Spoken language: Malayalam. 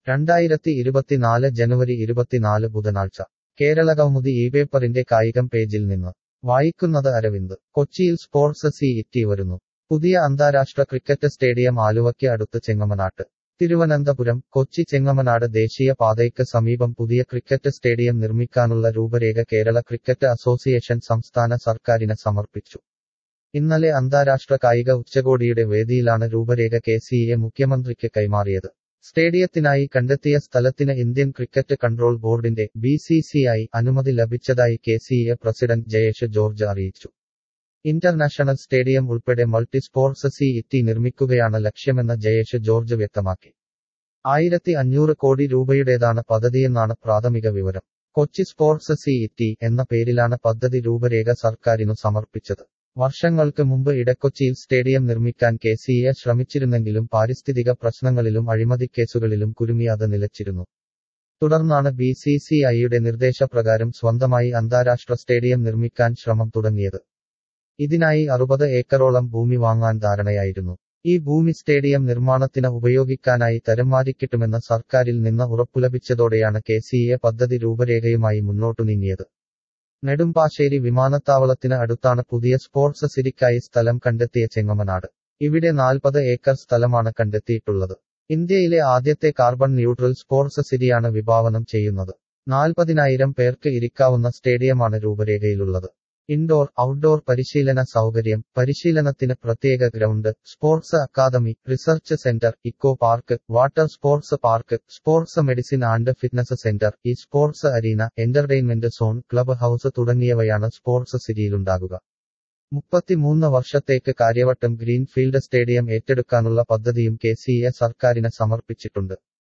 രണ്ടായിരത്തി ഇരുപത്തിനാല് ജനുവരി ഇരുപത്തിനാല് ബുധനാഴ്ച കേരള കൗമുദി ഈ പേപ്പറിന്റെ കായികം പേജിൽ നിന്ന് വായിക്കുന്നത് അരവിന്ദ് കൊച്ചിയിൽ സ്പോർട്സ് സി ഇറ്റി വരുന്നു പുതിയ അന്താരാഷ്ട്ര ക്രിക്കറ്റ് സ്റ്റേഡിയം ആലുവയ്ക്ക് അടുത്ത് ചെങ്ങമനാട്ട് തിരുവനന്തപുരം കൊച്ചി ചെങ്ങമനാട് ദേശീയ പാതയ്ക്ക് സമീപം പുതിയ ക്രിക്കറ്റ് സ്റ്റേഡിയം നിർമ്മിക്കാനുള്ള രൂപരേഖ കേരള ക്രിക്കറ്റ് അസോസിയേഷൻ സംസ്ഥാന സർക്കാരിന് സമർപ്പിച്ചു ഇന്നലെ അന്താരാഷ്ട്ര കായിക ഉച്ചകോടിയുടെ വേദിയിലാണ് രൂപരേഖ കെ സി എ മുഖ്യമന്ത്രിക്ക് കൈമാറിയത് സ്റ്റേഡിയത്തിനായി കണ്ടെത്തിയ സ്ഥലത്തിന് ഇന്ത്യൻ ക്രിക്കറ്റ് കൺട്രോൾ ബോർഡിന്റെ ബി സി സി ഐ അനുമതി ലഭിച്ചതായി K C A president Jayesh George അറിയിച്ചു ഇന്റർനാഷണൽ സ്റ്റേഡിയം ഉൾപ്പെടെ മൾട്ടി സ്പോർട്സ് സി ഇറ്റി നിർമ്മിക്കുകയാണ് ലക്ഷ്യമെന്ന് ജയേഷ് ജോർജ് വ്യക്തമാക്കി ആയിരത്തി അഞ്ഞൂറ് കോടി രൂപയുടേതാണ് പദ്ധതിയെന്നാണ് പ്രാഥമിക വിവരം കൊച്ചി സ്പോർട്സ് സി ഇറ്റി എന്ന പേരിലാണ് പദ്ധതി രൂപരേഖ സർക്കാരിനു സമർപ്പിച്ചത് വർഷങ്ങൾക്ക് മുമ്പ് ഇടക്കൊച്ചിയിൽ സ്റ്റേഡിയം നിർമ്മിക്കാൻ കെ സി എ ശ്രമിച്ചിരുന്നെങ്കിലും പാരിസ്ഥിതിക പ്രശ്നങ്ങളിലും അഴിമതിക്കേസുകളിലും കുരുങ്ങി അത് നിലച്ചിരുന്നു തുടർന്നാണ് ബി സി സി ഐയുടെ നിർദ്ദേശപ്രകാരം സ്വന്തമായി അന്താരാഷ്ട്ര സ്റ്റേഡിയം നിർമ്മിക്കാൻ ശ്രമം തുടങ്ങിയത് ഇതിനായി അറുപത് ഏക്കറോളം ഭൂമി വാങ്ങാൻ ധാരണയായിരുന്നു ഈ ഭൂമി സ്റ്റേഡിയം നിർമ്മാണത്തിന് ഉപയോഗിക്കാനായി തരംമാറിക്കിട്ടുമെന്ന് സർക്കാരിൽ നിന്ന് ഉറപ്പുലഭിച്ചതോടെയാണ് കെ സി എ പദ്ധതി രൂപരേഖയുമായി മുന്നോട്ടു നീങ്ങിയത് നെടുമ്പാശ്ശേരി വിമാനത്താവളത്തിന് അടുത്താണ് പുതിയ സ്പോർട്സ് സിറ്റിക്കായി സ്ഥലം കണ്ടെത്തിയ ചെങ്ങമനാട് ഇവിടെ നാൽപ്പത് ഏക്കർ സ്ഥലമാണ് കണ്ടെത്തിയിട്ടുള്ളത് ഇന്ത്യയിലെ ആദ്യത്തെ കാർബൺ ന്യൂട്രൽ സ്പോർട്സ് സിറ്റിയാണ് വിഭാവനം ചെയ്യുന്നത് നാൽപ്പതിനായിരം പേർക്ക് ഇരിക്കാവുന്ന സ്റ്റേഡിയമാണ് രൂപരേഖയിലുള്ളത് ഇൻഡോർ ഔട്ട്ഡോർ പരിശീലന സൗകര്യം പരിശീലനത്തിന് പ്രത്യേക ground sports academy research centre eco park water sports park sports medicine and fitness centre ഈ sports arena entertainment zone club house തുടങ്ങിയവയാണ് സ്പോർട്സ് സിറ്റിയിലുണ്ടാകുക മുപ്പത്തിമൂന്ന് വർഷത്തേക്ക് കാര്യവട്ടം ഗ്രീൻഫീൽഡ് സ്റ്റേഡിയം ഏറ്റെടുക്കാനുള്ള പദ്ധതിയും കെ സി എ സർക്കാരിന് സമർപ്പിച്ചിട്ടുണ്ട്